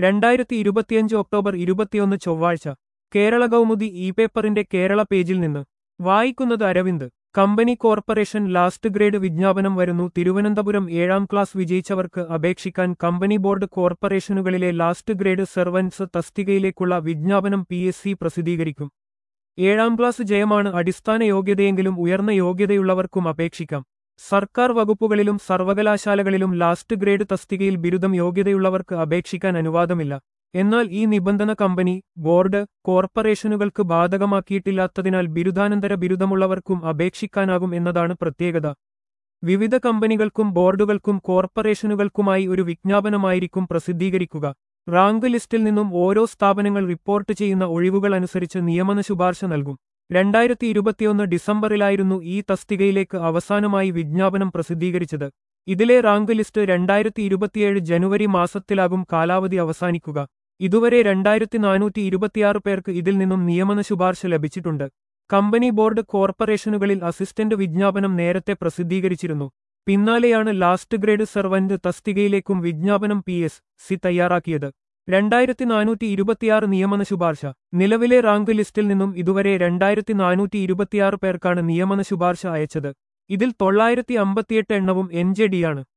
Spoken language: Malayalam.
രണ്ടായിരത്തി ഇരുപത്തിയഞ്ച് ഒക്ടോബർ ഇരുപത്തിയൊന്ന് ചൊവ്വാഴ്ച കേരള കൗമുദി ഇ പേപ്പറിന്റെ കേരള പേജിൽ നിന്ന് വായിക്കുന്നത് Aravind company corporation last grade വിജ്ഞാപനം വരുന്നു തിരുവനന്തപുരം ഏഴാം ക്ലാസ് വിജയിച്ചവർക്ക് അപേക്ഷിക്കാൻ കമ്പനി ബോർഡ് കോർപ്പറേഷനുകളിലെ ലാസ്റ്റ് ഗ്രേഡ് സെർവൻസ് തസ്തികയിലേക്കുള്ള വിജ്ഞാപനം പി എസ് സി പ്രസിദ്ധീകരിക്കും ഏഴാം ക്ലാസ് ജയമാണ് അടിസ്ഥാന യോഗ്യതയെങ്കിലും ഉയർന്ന യോഗ്യതയുള്ളവർക്കും അപേക്ഷിക്കാം സർക്കാർ വകുപ്പുകളിലും സർവകലാശാലകളിലും ലാസ്റ്റ് ഗ്രേഡ് തസ്തികയിൽ ബിരുദം യോഗ്യതയുള്ളവർക്ക് അപേക്ഷിക്കാൻ അനുവാദമില്ല എന്നാൽ ഈ നിബന്ധന കമ്പനി ബോർഡ് കോർപ്പറേഷനുകൾക്ക് ബാധകമാക്കിയിട്ടില്ലാത്തതിനാൽ ബിരുദാനന്തര ബിരുദമുള്ളവർക്കും അപേക്ഷിക്കാനാകും എന്നതാണ് പ്രത്യേകത വിവിധ കമ്പനികൾക്കും ബോർഡുകൾക്കും കോർപ്പറേഷനുകൾക്കുമായി ഒരു വിജ്ഞാപനമായിരിക്കും പ്രസിദ്ധീകരിക്കുക റാങ്ക് ലിസ്റ്റിൽ നിന്നും ഓരോ സ്ഥാപനങ്ങൾ റിപ്പോർട്ട് ചെയ്യുന്ന ഒഴിവുകൾ അനുസരിച്ച് നിയമന ശുപാർശ നൽകും രണ്ടായിരത്തി ഇരുപത്തിയൊന്ന് ഡിസംബറിലായിരുന്നു ഈ തസ്തികയിലേക്ക് അവസാനമായി വിജ്ഞാപനം പ്രസിദ്ധീകരിച്ചത് ഇതിലെ റാങ്ക് ലിസ്റ്റ് രണ്ടായിരത്തി ഇരുപത്തിയേഴ് ജനുവരി മാസത്തിലാകും കാലാവധി അവസാനിക്കുക ഇതുവരെ രണ്ടായിരത്തി നാനൂറ്റി ഇരുപത്തിയാറ് പേർക്ക് ഇതിൽ നിന്നും നിയമന ശുപാർശ ലഭിച്ചിട്ടുണ്ട് കമ്പനി ബോർഡ് കോർപ്പറേഷനുകളിൽ അസിസ്റ്റന്റ് വിജ്ഞാപനം നേരത്തെ പ്രസിദ്ധീകരിച്ചിരുന്നു പിന്നാലെയാണ് ലാസ്റ്റ് ഗ്രേഡ് സെർവന്റ് തസ്തികയിലേക്കും വിജ്ഞാപനം പി എസ് സി തയ്യാറാക്കിയത് രണ്ടായിരത്തി നാനൂറ്റി ഇരുപത്തിയാറ് നിയമന ശുപാർശ നിലവിലെ റാങ്ക് ലിസ്റ്റിൽ നിന്നും ഇതുവരെ രണ്ടായിരത്തി നാനൂറ്റി ഇരുപത്തിയാറ് പേർക്കാണ് നിയമന ശുപാർശ അയച്ചത് ഇതിൽ തൊള്ളായിരത്തി അമ്പത്തിയെട്ട് എണ്ണവും എൻ ജെ ഡിയാണ്